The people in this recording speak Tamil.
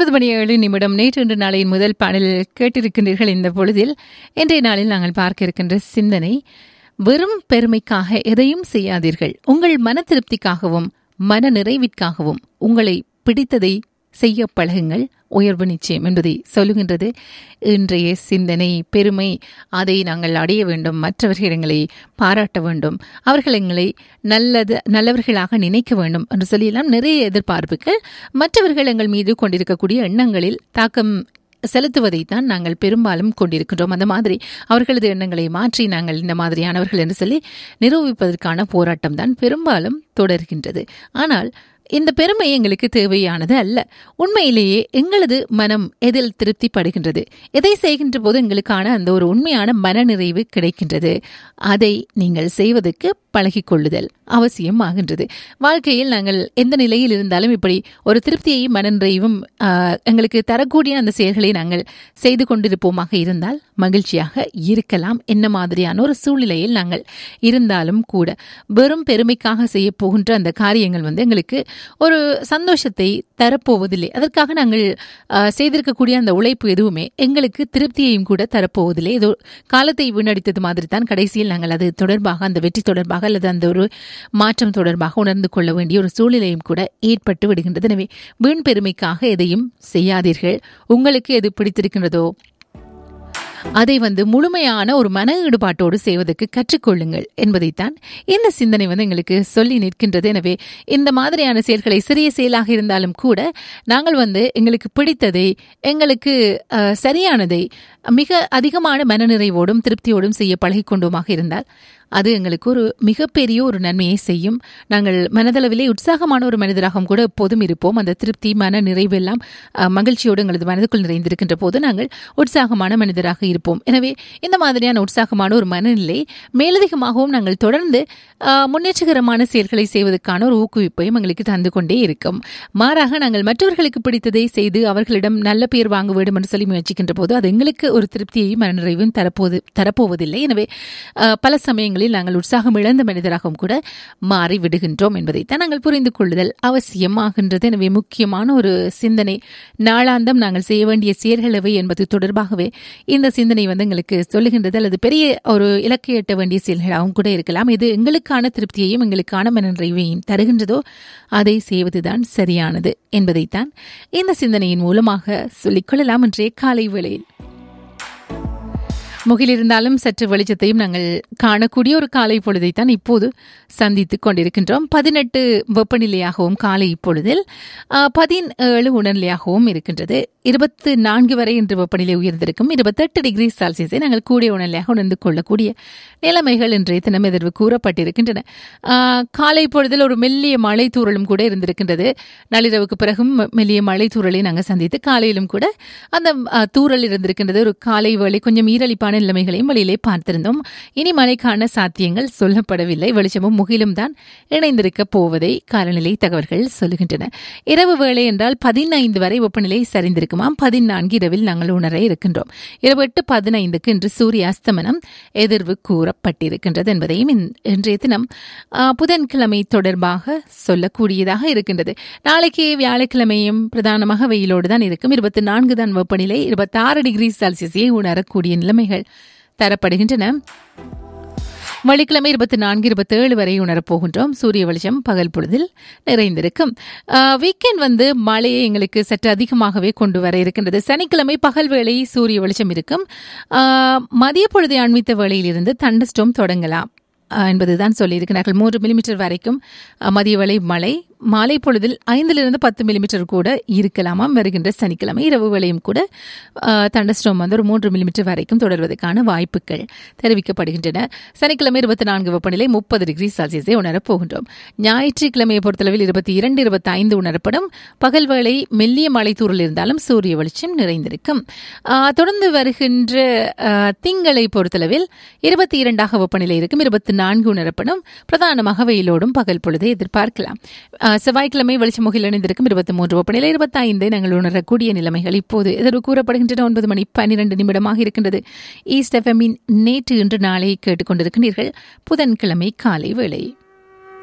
ஒன்பது மணி ஏழு நிமிடம் நேற்று இன்று நாளையின் முதல் பாடலில் கேட்டிருக்கின்றீர்கள் இந்த பொழுதில் இன்றைய நாளில் நாங்கள் பார்க்க இருக்கின்ற சிந்தனை வெறும் பெருமைக்காக எதையும் செய்யாதீர்கள் உங்கள் மன திருப்திக்காகவும் மன நிறைவிற்காகவும் உங்களை பிடித்ததை செய்ய பழகுங்கள் உயர்வு நிச்சயம் என்பதை சொல்லுகின்றது இன்றைய சிந்தனை பெருமை அதை நாங்கள் அடைய வேண்டும் மற்றவர்கள் எங்களை பாராட்ட வேண்டும் அவர்கள் எங்களை நல்லது நல்லவர்களாக நினைக்க வேண்டும் என்று சொல்லியெல்லாம் நிறைய எதிர்பார்ப்புகள் மற்றவர்கள் எங்கள் மீது கொண்டிருக்கக்கூடிய எண்ணங்களில் தாக்கம் செலுத்துவதைத்தான் நாங்கள் பெரும்பாலும் கொண்டிருக்கின்றோம் அந்த மாதிரி அவர்களது எண்ணங்களை மாற்றி நாங்கள் இந்த மாதிரியானவர்கள் என்று சொல்லி நிரூபிப்பதற்கான போராட்டம் தான் பெரும்பாலும் தொடர்கின்றது ஆனால் இந்த பெருமை எங்களுக்கு தேவையானது அல்ல உண்மையிலேயே எங்களது மனம் எதில் திருப்திப்படுகின்றது எதை செய்கின்ற போது எங்களுக்கான அந்த ஒரு உண்மையான மனநிறைவு கிடைக்கின்றது அதை நீங்கள் செய்வதற்கு பழகிக்கொள்ளுதல் அவசியம் ஆகின்றது வாழ்க்கையில் நாங்கள் எந்த நிலையில் இருந்தாலும் இப்படி ஒரு திருப்தியையும் மனநிறைவும் எங்களுக்கு தரக்கூடிய அந்த செயல்களை நாங்கள் செய்து கொண்டிருப்போமாக இருந்தால் மகிழ்ச்சியாக இருக்கலாம் என்ன மாதிரியான ஒரு சூழ்நிலையில் நாங்கள் இருந்தாலும் கூட வெறும் பெருமைக்காக செய்ய போகின்ற அந்த காரியங்கள் வந்து எங்களுக்கு ஒரு சந்தோஷத்தை தரப்போவதில்லை அதற்காக நாங்கள் செய்திருக்கக்கூடிய அந்த உழைப்பு எதுவுமே எங்களுக்கு திருப்தியையும் கூட தரப்போவதில்லை ஏதோ காலத்தை வீணடித்தது மாதிரி தான் கடைசியில் நாங்கள் அது தொடர்பாக அந்த வெற்றி தொடர்பாக அல்லது அந்த ஒரு மாற்றம் தொடர்பாக உணர்ந்து கொள்ள வேண்டிய ஒரு சூழ்நிலையும் கூட ஏற்பட்டு விடுகின்றது எனவே வீண் பெருமைக்காக எதையும் செய்யாதீர்கள் உங்களுக்கு எது பிடித்திருக்கின்றதோ அதை வந்து முழுமையான ஒரு மன ஈடுபாட்டோடு செய்வதற்கு கற்றுக்கொள்ளுங்கள் என்பதைத்தான் இந்த சிந்தனை வந்து எங்களுக்கு சொல்லி நிற்கின்றது எனவே இந்த மாதிரியான செயல்களை சிறிய செயலாக இருந்தாலும் கூட நாங்கள் வந்து எங்களுக்கு பிடித்ததை எங்களுக்கு சரியானதை மிக அதிகமான மனநிறைவோடும் திருப்தியோடும் செய்ய பழகிக்கொண்டோமாக இருந்தால் அது எங்களுக்கு ஒரு மிகப்பெரிய ஒரு நன்மையை செய்யும் நாங்கள் மனதளவிலே உற்சாகமான ஒரு மனிதராகவும் கூட எப்போதும் இருப்போம் அந்த திருப்தி மன நிறைவெல்லாம் மகிழ்ச்சியோடு எங்களது மனதுக்குள் நிறைந்திருக்கின்ற போது நாங்கள் உற்சாகமான மனிதராக இருப்போம் எனவே இந்த மாதிரியான உற்சாகமான ஒரு மனநிலை மேலதிகமாகவும் நாங்கள் தொடர்ந்து முன்னேற்றகரமான செயல்களை செய்வதற்கான ஒரு ஊக்குவிப்பையும் எங்களுக்கு தந்து கொண்டே இருக்கும் மாறாக நாங்கள் மற்றவர்களுக்கு பிடித்ததை செய்து அவர்களிடம் நல்ல பேர் வாங்க வேண்டும் என்று சொல்லி முயற்சிக்கின்ற போது அது எங்களுக்கு ஒரு திருப்தியையும் மனநிறைவும் தரப்போது தரப்போவதில்லை எனவே பல சமயங்களில் சமயங்களில் நாங்கள் உற்சாகம் இழந்த மனிதராகவும் கூட மாறி விடுகின்றோம் என்பதைத்தான் நாங்கள் புரிந்து கொள்ளுதல் அவசியமாகின்றது எனவே முக்கியமான ஒரு சிந்தனை நாளாந்தம் நாங்கள் செய்ய வேண்டிய செயல்களவை என்பது தொடர்பாகவே இந்த சிந்தனை வந்து எங்களுக்கு சொல்லுகின்றது அல்லது பெரிய ஒரு இலக்கை எட்ட வேண்டிய செயல்களாகவும் கூட இருக்கலாம் இது எங்களுக்கான திருப்தியையும் எங்களுக்கான மனநிறைவையும் தருகின்றதோ அதை செய்வதுதான் சரியானது என்பதைத்தான் இந்த சிந்தனையின் மூலமாக சொல்லிக்கொள்ளலாம் இன்றைய காலை வேளையில் முகிலிருந்தாலும் சற்று வெளிச்சத்தையும் நாங்கள் காணக்கூடிய ஒரு காலை பொழுதைத்தான் இப்போது சந்தித்துக் கொண்டிருக்கின்றோம் பதினெட்டு வெப்பநிலையாகவும் காலை இப்பொழுதில் பதினேழு உணர்நிலையாகவும் இருக்கின்றது இருபத்து நான்கு வரை இன்று வெப்பநிலை உயர்ந்திருக்கும் இருபத்தெட்டு டிகிரி செல்சியஸை நாங்கள் கூடிய உணர்நிலையாக உணர்ந்து கொள்ளக்கூடிய நிலைமைகள் இன்றைய தினம் எதிர்வு கூறப்பட்டிருக்கின்றன காலை பொழுதில் ஒரு மெல்லிய மழை தூரலும் கூட இருந்திருக்கின்றது நள்ளிரவுக்கு பிறகும் மெல்லிய மழை தூரலை நாங்கள் சந்தித்து காலையிலும் கூட அந்த தூரல் இருந்திருக்கின்றது ஒரு காலை வேலை கொஞ்சம் ஈரழிப்பான நிலைமைகளையும் வழியிலே பார்த்திருந்தோம் இனி மழைக்கான சாத்தியங்கள் சொல்லப்படவில்லை வெளிச்சமும் முகிலும் தான் இணைந்திருக்க போவதை காலநிலை தகவல்கள் சொல்லுகின்றன இரவு வேளை என்றால் பதினைந்து வரை வெப்பநிலை சரிந்திருக்குமாம் பதினான்கு இரவில் நாங்கள் உணர இருக்கின்றோம் இரவு எட்டு பதினைந்துக்கு இன்று சூரிய அஸ்தமனம் எதிர்வு கூறப்பட்டிருக்கின்றது என்பதையும் இன்றைய தினம் புதன்கிழமை தொடர்பாக சொல்லக்கூடியதாக இருக்கின்றது நாளைக்கு வியாழக்கிழமையும் பிரதானமாக வெயிலோடு தான் இருக்கும் இருபத்தி நான்கு தான் வெப்பநிலை இருபத்தி ஆறு டிகிரி செல்சியஸை உணரக்கூடிய நிலைமைகள் தரப்படுகின்றன வெள்ளிக்கிழமை இருபத்தி நான்கு இருபத்தி ஏழு வரை உணரப்போகின்றோம் சூரிய வெளிச்சம் பகல் பொழுதில் நிறைந்திருக்கும் வீக்கெண்ட் வந்து மழையை எங்களுக்கு சற்று அதிகமாகவே கொண்டு வர இருக்கின்றது சனிக்கிழமை பகல் வேளை சூரிய வெளிச்சம் இருக்கும் மதிய பொழுதை அண்மித்த வேளையிலிருந்து தண்டஸ்டோம் தொடங்கலாம் என்பதுதான் சொல்லியிருக்கிறார்கள் மூன்று மில்லிமீட்டர் வரைக்கும் மதிய வேளை மழை மாலை பொழுதில் ஐந்திலிருந்து பத்து மில்லிமீட்டர் கூட இருக்கலாமாம் வருகின்ற சனிக்கிழமை இரவு வேளையும் கூட தண்டஸ்டோம் வந்து ஒரு மூன்று மில்லிமீட்டர் வரைக்கும் தொடர்வதற்கான வாய்ப்புகள் தெரிவிக்கப்படுகின்றன சனிக்கிழமை இருபத்தி நான்கு வெப்பநிலை முப்பது டிகிரி செல்சியஸை உணரப் போகின்றோம் ஞாயிற்றுக்கிழமையை பொறுத்தளவில் இருபத்தி இரண்டு இருபத்தி ஐந்து உணரப்படும் பகல் வேளை மெல்லிய மழை தூரல் இருந்தாலும் சூரிய வெளிச்சம் நிறைந்திருக்கும் தொடர்ந்து வருகின்ற திங்களை பொறுத்தளவில் இருபத்தி இரண்டாக வெப்பநிலை இருக்கும் இருபத்தி நான்கு உணரப்படும் பிரதானமாக வெயிலோடும் பகல் பொழுதை எதிர்பார்க்கலாம் செவ்வாய்க்கிழமை வெளிச்சமுகில் இணைந்திருக்கும் இருபத்தி மூன்று வெப்பநிலை இருபத்தி ஐந்தை நாங்கள் உணரக்கூடிய நிலைமைகள் இப்போது எதிர்வு கூறப்படுகின்றன ஒன்பது மணி பன்னிரண்டு நிமிடமாக இருக்கின்றது ஈஸ்ட் எஃப்எம்மின் நேற்று இன்று நாளை கேட்டுக்கொண்டிருக்கின்றீர்கள் புதன்கிழமை காலை வேளை